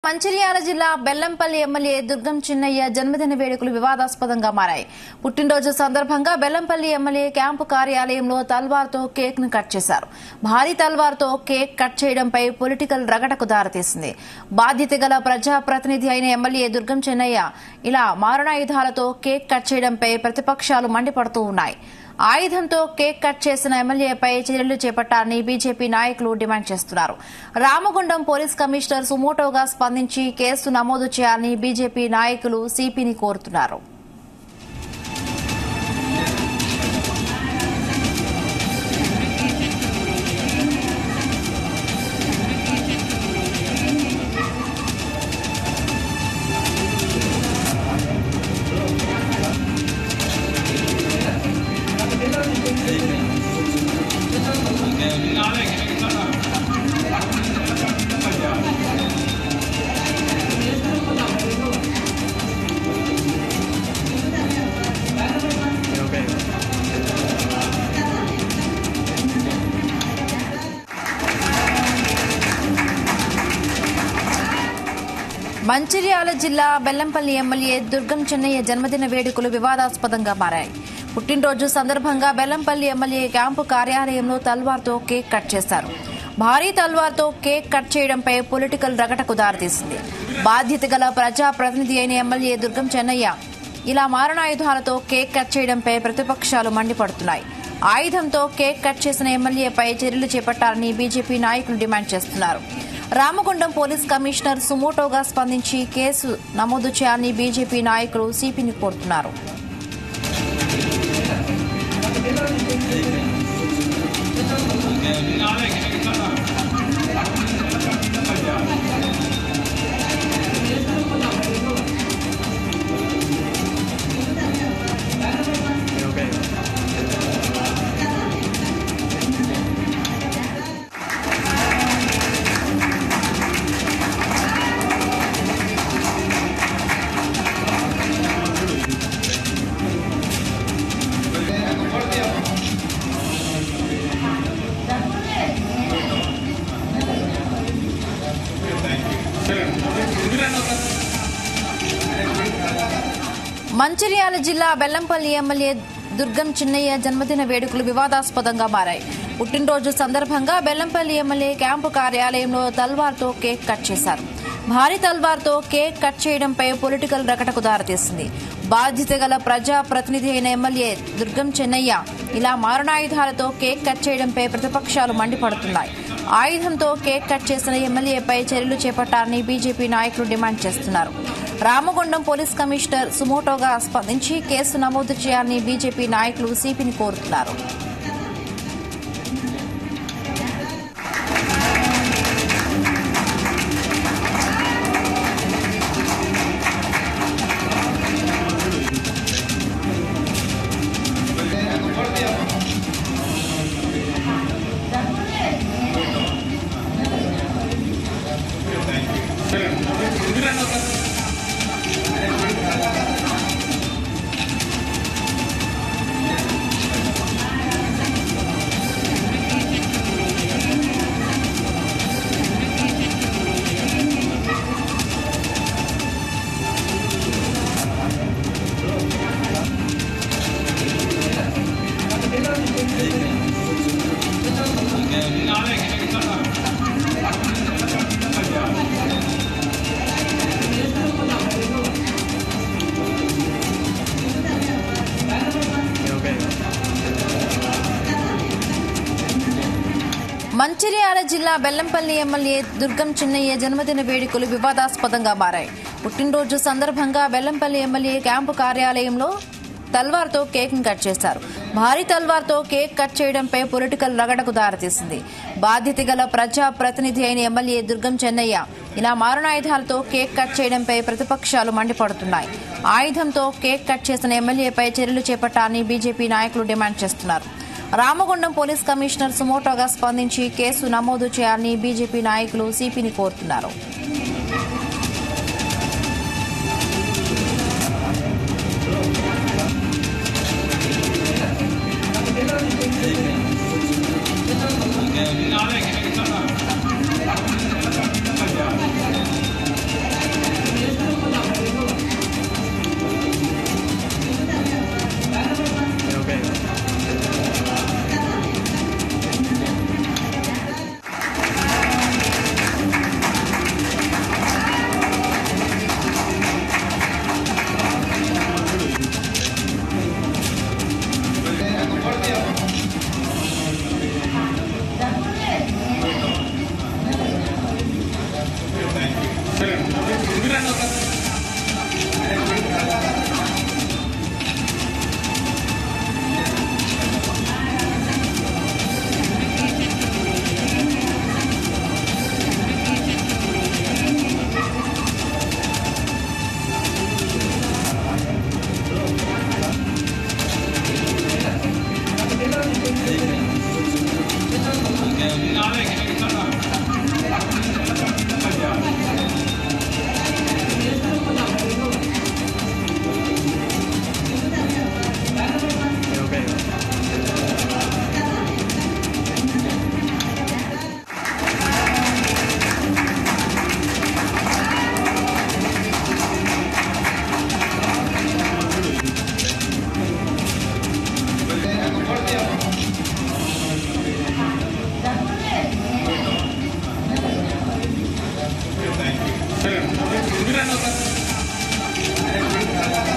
మంచిర్యాల జిల్లా బెల్లంపల్లి ఎమ్మెల్యే దుర్గం చిన్నయ్య జన్మదిన వేడుకలు వివాదాస్పదంగా మారాయి పుట్టినరోజు సందర్భంగా బెల్లంపల్లి ఎమ్మెల్యే క్యాంపు కార్యాలయంలో తల్వార్తో కేక్ ను కట్ చేశారు భారీ తల్వార్తో కేక్ కట్ చేయడంపై పొలిటికల్ రగడకు దారితీసింది బాధ్యత గల ప్రజాప్రతినిధి అయిన ఎమ్మెల్యే దుర్గం చిన్నయ్య ఇలా మారణాయుధాలతో కేక్ కట్ చేయడంపై ప్రతిపక్షాలు మండిపడుతూ ఉన్నాయి ఆయుధంతో కేక్ కట్ చేసిన ఎమ్మెల్యేపై చర్యలు చేపట్టాలని బీజేపీ నాయకులు డిమాండ్ చేస్తున్నారు రామగుండం పోలీస్ కమిషనర్ సుమోటోగా స్పందించి కేసు నమోదు చేయాలని బీజేపీ నాయకులు సిపిని కోరుతున్నారు మంచిర్యాల జిల్లా బెల్లంపల్లి ఎమ్మెల్యే దుర్గం చెన్నయ్య జన్మదిన వేడుకలు వివాదాస్పదంగా మారాయి పుట్టినరోజు సందర్భంగా బెల్లంపల్లి ఎమ్మెల్యే క్యాంపు కార్యాలయంలో తల్వార్తో కేక్ కట్ చేశారు భారీ తల్వార్తో కేక్ కట్ చేయడంపై పొలిటికల్ రగటకు దారితీసింది బాధ్యత గల ప్రజాప్రతినిధి అయిన ఎమ్మెల్యే దుర్గం చెన్నయ్య ఇలా మారణాయుధాలతో కేక్ కట్ చేయడంపై ప్రతిపక్షాలు మండిపడుతున్నాయి ఆయుధంతో కేక్ కట్ చేసిన ఎమ్మెల్యేపై చర్యలు చేపట్టాలని బీజేపీ నాయకులు డిమాండ్ చేస్తున్నారు రామగుండం పోలీస్ కమిషనర్ సుమోటోగా స్పందించి కేసు నమోదు చేయాలని బీజేపీ నాయకులు సిపిని కోరుతున్నారు మంచిర్యాల జిల్లా బెల్లంపల్లి ఎమ్మెల్యే దుర్గం చిన్నయ్య జన్మదిన వేడుకలు వివాదాస్పదంగా మారాయి పుట్టినరోజు సందర్భంగా బెల్లంపల్లి ఎమ్మెల్యే క్యాంపు కార్యాలయంలో తల్వార్తో కేక్ కట్ చేశారు భారీ తల్వార్తో కేక్ కట్ చేయడంపై పొలిటికల్ రకటకు దారితీసింది బాధ్యత గల ప్రజా ప్రతినిధి అయిన ఎమ్మెల్యే దుర్గం చెన్నయ్య ఇలా మారణాయుధాలతో కేక్ కట్ చేయడంపై ప్రతిపక్షాలు మండిపడుతున్నాయి ఆయుధంతో కేక్ కట్ చేసిన ఎమ్మెల్యేపై చర్యలు చేపట్టాలని బీజేపీ నాయకులు డిమాండ్ చేస్తున్నారు రామగుండం పోలీస్ కమిషనర్ సుమోటోగా స్పందించి కేసు నమోదు చేయాలని బీజేపీ నాయకులు సిపిని కోరుతున్నారు మంచిర్యాల జిల్లా బెల్లంపల్లి ఎమ్మెల్యే దుర్గం చిన్నయ్య జన్మదిన వేడుకలు వివాదాస్పదంగా మారాయి పుట్టినరోజు సందర్భంగా బెల్లంపల్లి ఎమ్మెల్యే క్యాంపు కార్యాలయంలో తల్వార్తో కేక్ కట్ చేశారు భారీ తల్వార్తో కేక్ కట్ చేయడంపై పొలిటికల్ రగడకు దారితీసింది బాధ్యత గల ప్రజా ప్రతినిధి అయిన ఎమ్మెల్యే దుర్గం చెన్నయ్య ఇలా మారణాయుధాలతో కేక్ కట్ చేయడంపై ప్రతిపక్షాలు మండిపడుతున్నాయి ఆయుధంతో కేక్ కట్ చేసిన ఎమ్మెల్యేపై చర్యలు చేపట్టాలని బీజేపీ నాయకులు డిమాండ్ చేస్తున్నారు రామగుండం పోలీస్ కమిషనర్ సుమోటోగా స్పందించి కేసు నమోదు చేయాలని బీజేపీ నాయకులు సిపిని కోరుతున్నారు Gracias.